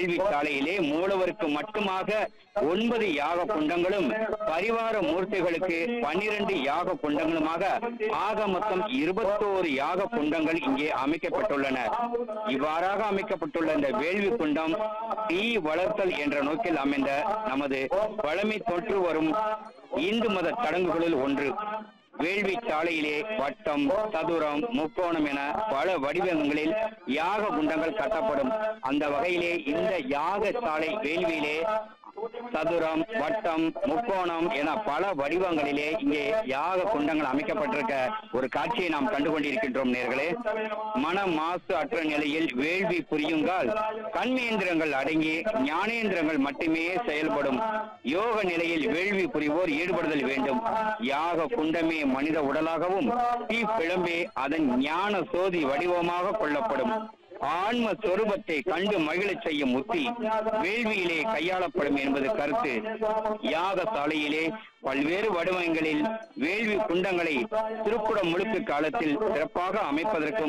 வேள்வி சாலையிலே மூலவருக்கு மட்டுமாக ஒன்பது யாக குண்டங்களும் பரிவார மூர்த்திகளுக்கு பன்னிரண்டு யாக குண்டங்களுமாக ஆக மொத்தம் இருபத்தோரு யாக குண்டங்கள் இங்கே அமைக்கப்பட்டுள்ளன இவ்வாறாக அமைக்கப்பட்டுள்ள இந்த வேள்வி குண்டம் தீ வளர்த்தல் என்ற நோக்கில் அமைந்த நமது பழமை தொற்று வரும் இந்து மத சடங்குகளில் ஒன்று வேள்வி சாலையிலே வட்டம் சதுரம் முக்கோணம் என பல வடிவங்களில் யாக குண்டங்கள் கட்டப்படும் அந்த வகையிலே இந்த யாக சாலை வேள்வியிலே சதுரம் வட்டம் முக்கோணம் என பல வடிவங்களிலே இங்கே யாக குண்டங்கள் அமைக்கப்பட்டிருக்க ஒரு காட்சியை நாம் கண்டு கொண்டிருக்கின்றோம் நேர்களே மன மாசு அற்ற நிலையில் வேள்வி புரியுங்கால் கண்மேந்திரங்கள் அடங்கி ஞானேந்திரங்கள் மட்டுமே செயல்படும் யோக நிலையில் வேள்வி புரிவோர் ஈடுபடுதல் வேண்டும் யாக குண்டமே மனித உடலாகவும் தீ பிழம்பே அதன் ஞான சோதி வடிவமாக கொள்ளப்படும் ஆன்ம சொரூபத்தை கண்டு மகிழச் செய்யும் உத்தி வேள்வியிலே கையாளப்படும் என்பது கருத்து யாக சாலையிலே பல்வேறு வடிவங்களில் வேள்வி குண்டங்களை திருக்குடம் முழுக்கு காலத்தில் சிறப்பாக அமைப்பதற்கும்